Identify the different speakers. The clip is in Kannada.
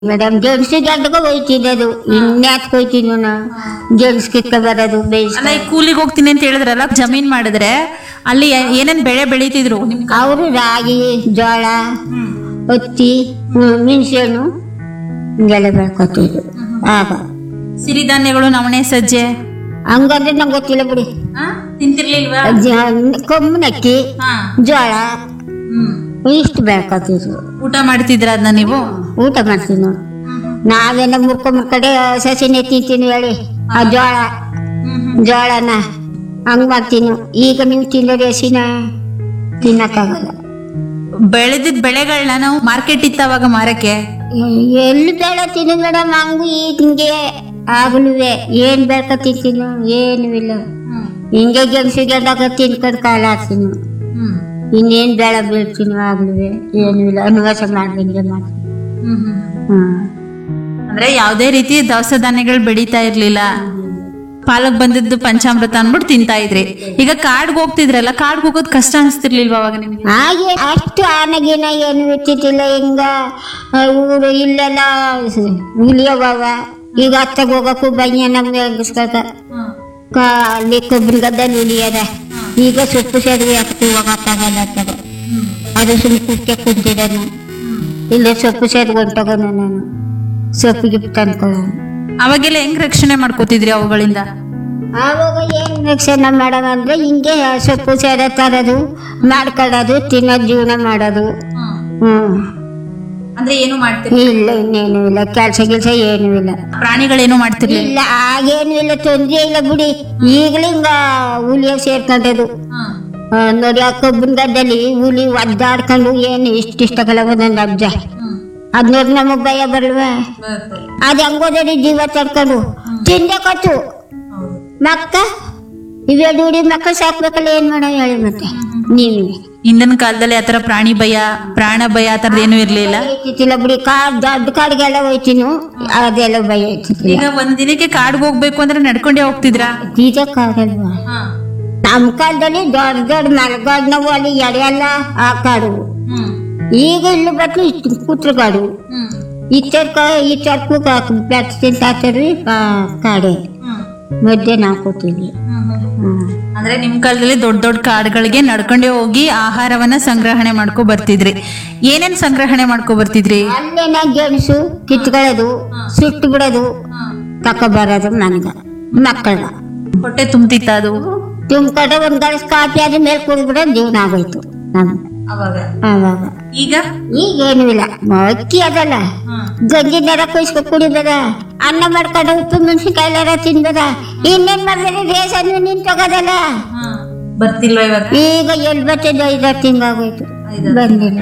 Speaker 1: ಮೇಡಮ್ ಜೆಂಟ್ಸ್ ಗಂಟಗ ಹೋಯ್ತಿದ್ದದು ಇನ್ಯಾತ್ಕ ಹೋಯ್ತೀನಿ ನಾ ಜೆಂಟ್ಸ್ ಕಿಕ್ಕ ಬರೋದು ಬೇಯಿಸ್
Speaker 2: ಅಲ್ಲ ಈ ಕೂಲಿಗೆ ಹೋಗ್ತೀನಿ ಅಂತ ಹೇಳಿದ್ರಲ್ಲ ಜಮೀನ್ ಮಾಡಿದ್ರೆ ಅಲ್ಲಿ ಏ- ಏನೇನ್ ಬೆಳೆ ಬೆಳೀತಿದ್ರು ನಿಮ್ ಕ-
Speaker 1: ಅವರು ರಾಗಿ ಜೋಳ ಹತ್ತಿ ಹ್ಮ್, ಮೆಣಸೆಹಣ್ಣು ಹಿಂಗೆಲ್ಲ ಬೆಳ್ಕೊತಿದ್ರು ಆಗ
Speaker 2: ಸಿರಿಧಾನ್ಯಗಳು ನವಣೆ ಸಜ್ಜೆ
Speaker 1: ಹಂಗಂದ್ರೆ ನಂಗೆ ಗೊತ್ತಿಲ್ಲ ಬಿಡಿ
Speaker 2: ತಿಂತಿರ್ಲಿಲ್ವಾ
Speaker 1: ಕಮ್ಮನಕ್ಕಿ ಜೋಳ ಇಷ್ಟು ಬೆಳ್ಕೊತಿದ್ರು
Speaker 2: ಊಟ ಮಾಡ್ತಿದ್ರ ಅದನ್ನ ನೀವು
Speaker 1: ಊಟ ಮಾಡ್ತೀವಿ ನಾವು ನಾವೆಲ್ಲ ಮುರ್ಕೊಂಡ್ ಕಡೆ ಸಸಿನೇ ತಿಂತೀನಿ ಹೇಳಿ ಆ ಜೋಳ ಜೋಳನ ಹಂಗ್ ಮಾಡ್ತೀನಿ ಈಗ ನೀವು ತಿನ್ನೋದು ಹಸಿನ ತಿನ್ನಕ್ಕಾಗಲ್ಲ
Speaker 2: ಬೆಳೆದಿದ್ ಬೆಳೆಗಳನ್ನ ನಾವು ಮಾರ್ಕೆಟ್ ಇತ್ತ ಅವಾಗ ಮಾರಕ್ಕೆ
Speaker 1: ಎ- ಎಲ್ಲಿ ಬೆಳತೀನಿ ಮೇಡಮ್ ಹಂಗು ಹಿಂಗೆ ಆಗ್ಲುವೆ ಏನ್ ಬೆಳ್ಕ ತಿಂತೀನೋ ಏನು ಇಲ್ಲ ಹಿಂಗೆ ಗೆಣಸಿಗೆ ತಿನ್ಕೊಂಡು ಕಾಲ ಹಾಕ್ತೀನಿ ಇನ್ನೇನ್ ಬೆಳೆ ಬೀಳ್ತೀನಿ ಆಗ್ಲುವೆ ಏನು ಇಲ್ಲ ಅನುವಾಸ ಮಾಡ್ದಂಗೆ ಮಾಡ್ತೀನಿ ಹ್ಮ್
Speaker 2: ಅಂದ್ರೆ ಯಾವ್ದೇ ರೀತಿ ದವಸ ಧಾನ್ಯಗಳು ಬೆಳೀತಾ ಇರ್ಲಿಲ್ಲ ಪಾಲಕ್ ಬಂದಿದ್ದು ಪಂಚಾಮೃತ ಅನ್ಬಿಟ್ಟು ತಿಂತಾ ಇದ್ರಿ ಈಗ ಕಾಡ್ಗೆ ಹೋಗ್ತಿದ್ರಲ್ಲ ಕಾಡ್ಗೆ ಹೋಗೋದ್ ಕಷ್ಟ ಅನ್ಸ್ತಿರ್ಲಿಲ್ವಾ ಅವಾಗ ನಿಮ್ಗೆ
Speaker 1: ಹಾಗೆ ಅಷ್ಟು ಆನಗಿನ ಏನು ಇರ್ತಿದ್ದಿಲ್ಲ ಹಿಂಗ ಆ, ಊರು ಇಲ್ಲೆಲ್ಲ ಹುಲಿಯವ ಈಗ ಅತ್ತಾಗ ಹೋಗಕ್ಕೂ ಬಯ್ಯ ನಮ್ಗೆ ಹೆಂಗಸ್ಕಾಗ ಅಲ್ಲಿ ಕೊಬ್ಬರಿ ಗದ್ದಲ್ಲಿ ಉಳಿಯದ ಈಗ ಸೊಪ್ಪು ಸೇರಿ ಹಾಕಿ ಹೋಗಕ್ಕಾಗಲ್ಲ ಅತ್ತಾಗ ಅದು ಸುಮ್ಮನೆ ಕುಕ್ಕೆ ಕುಂತಿದ್ದಾನು ಇಲ್ಲೇ ಸೊಪ್ಪು ಸೇರಿ ಹೊಂಟೋಗೋನು ನಾನು ಸೊಪ್ಪಿಗೆ ತಂದ್ಕೊಳ್ಳೋನು
Speaker 2: ಅವಾಗೆಲ್ಲ ಹೆಂಗ್ ರಕ್ಷಣೆ ಮಾಡ್ಕೋತಿದ್ರಿ ಅವುಗಳಿಂದ
Speaker 1: ಆವಾಗ ಏನ್ ರಕ್ಷಣೆ ಮಾಡೋದು ಅಂದ್ರೆ ಹಿಂಗೆ ಸೊಪ್ಪು ಸೇರ ತರೋದು ಮಾಡ್ಕೊಳ್ಳೋದು ತಿನ್ನೋದು ಜೀವನ ಮಾಡೋದು ಹ್ಮ್
Speaker 2: ಅಂದ್ರೆ ಏನು ಮಾಡ್ತಿರ್ಲಿ
Speaker 1: ಇಲ್ಲ ಇನ್ನೇನು ಇಲ್ಲ ಕೆಲಸ ಗಿಲ್ಸ ಏನು ಇಲ್ಲ
Speaker 2: ಪ್ರಾಣಿಗಳೇನು ಮಾಡ್ತಿರ್ಲಿಲ್ಲ
Speaker 1: ಇಲ್ಲ ಆಗೇನು ಇಲ್ಲ ತೊಂದ್ರೆ ಇಲ್ಲ ಬಿಡಿ ಈಗಲೂ ಹಿಂಗ ಹುಲಿಯ ಸೇರ್ಕೊಂಡದು ಆ, ನೋಡಿ ಆ ಕಬ್ಬಿನ ಗದ್ದಲ್ಲಿ ಹುಲಿ ಒದ್ದಾಡ್ಕೊಂಡು ಏನು ಇಷ್ಟಿಷ್ಟಗಲ ಒಂದೊಂದು ಅಬ್ಜ ಅದ್ ನೋಡಿ ನಮಗ್ ಭಯ ಬರಲ್ವಾ ಅದ್ ಹೆಂಗೋದ್ರಿ ಜೀವ ತಡ್ಕೊಂಡು ತಿಂದೆ ಕತ್ತು ಮಕ್ಕ ಇವೆರಡು ಹುಡಿ ಮಕ್ಕಳು ಸಾಕ್ಬೇಕಲ್ಲ ಏನ್ ಮಾಡೋ ಹೇಳಿ ಮತ್ತೆ ನೀವೇ
Speaker 2: ಹಿಂದಿನ ಕಾಲದಲ್ಲಿ ಆತರ ಪ್ರಾಣಿ ಭಯ ಪ್ರಾಣ ಭಯ ಆ ಥರದ್ದು ಏನು ಇರ್ಲಿಲ್ಲ
Speaker 1: ಐತಿಲ್ಲ ಬಿಡಿ ಕಾಡ್ ದೊಡ್ಡ ಕಾಡಿಗೆಲ್ಲ ಹೋಯ್ತೀನಿ ಅದೆಲ್ಲ ಭಯ ಐತಿಲ್ಲ
Speaker 2: ಈಗ ಒಂದ್ ದಿನಕ್ಕೆ ಕಾಡ್ಗೆ ಹೋಗ್ಬೇಕು ಅಂದ್ರೆ ನಡ್ಕೊಂಡೇ ಹೋಗ್ತಿದ್ರಾ
Speaker 1: ಇದಕ್ಕಾಗಲ್ವಾ ನಮ್ಮ ಕಾಲದಲ್ಲಿ ದೊಡ್ಡ ದೊಡ್ಡ ಮರಗಾಡ್ ನಾವು ಅಲ್ಲಿ ಎಡೆಯಲ್ಲ ಆ ಕಾಡು ಈಗ ಇಲ್ಲಿ ಬಟ್ಲು ಕೂತ್ರಗಾಡು ಇತ್ತರ್ಕ ಇತ್ತರ್ಕು ಬೆಟ್ಟ ತಿಂತಾರ್ರಿ ಕಾಡೆ ಮಧ್ಯೆ ನಾವು ಕೂತಿದ್ವಿ ಹ್ಮ್.
Speaker 2: ಅಂದ್ರೆ ನಿಮ್ ಕಾಲದಲ್ಲಿ ದೊಡ್ಡ ದೊಡ್ಡ ಕಾಡುಗಳಿಗೆ ನಡ್ಕೊಂಡೇ ಹೋಗಿ ಆಹಾರವನ್ನ ಸಂಗ್ರಹಣೆ ಮಾಡ್ಕೊ ಬರ್ತಿದ್ರಿ ಏನೇನ್ ಸಂಗ್ರಹಣೆ ಮಾಡ್ಕೊ ಬರ್ತಿದ್ರಿ
Speaker 1: ಅಲ್ಲೇನ ಗೆಣಸು ಕಿತ್ಕೊಳ್ಳೋದು ಸುಟ್ಟು ಬಿಡೋದು ತಕ ಬರೋದು ನನಗ ಮಕ್ಕಳ
Speaker 2: ಹೊಟ್ಟೆ ತುಂಬ್ತಿತ್ತ ಅದು
Speaker 1: ತುಂಬ್ಕೊಂಡ್ರೆ ಒಂದ್ ಗಳಸ್ ಕಾಫಿ ಆದ ಮೇಲೆ ಕುಡಿದ್ಬಿಡೋದು ಜೀವನ ಆಗೋಯ್ತು ನಮ್ಗೆ
Speaker 2: ಅವಾಗ
Speaker 1: ಆವಾಗ
Speaker 2: ಈಗ
Speaker 1: ಈಗೇನು ಇಲ್ಲ ಅಕ್ಕಿ ಅದಲ್ಲ ಗಂಜಿ ನೆರ ಕುಯ್ಸ್ಕೊ ಕುಡಿಬೇಡ ಅನ್ನ ಮಾಡ್ಕೊಂಡು ಉಪ್ಪು ಮೆಣಸಿನ್ಕಾಯಿ ತಿನ್ಬೇಡ ಇನ್ನೇನ್ ಮಾಡಿದ್ರೆ ರೇಷನ್ ನಿಂತೋಗೋದಲ್ಲ
Speaker 2: ಬರ್ತಿಲ್ವಾ ಇವಾಗ
Speaker 1: ಈಗ ಎಲ್ಲಿ ಬರ್ತದೆ ಐದಾರು ತಿಂಗಾಗೋಯ್ತು ಬಂದಿಲ್ಲ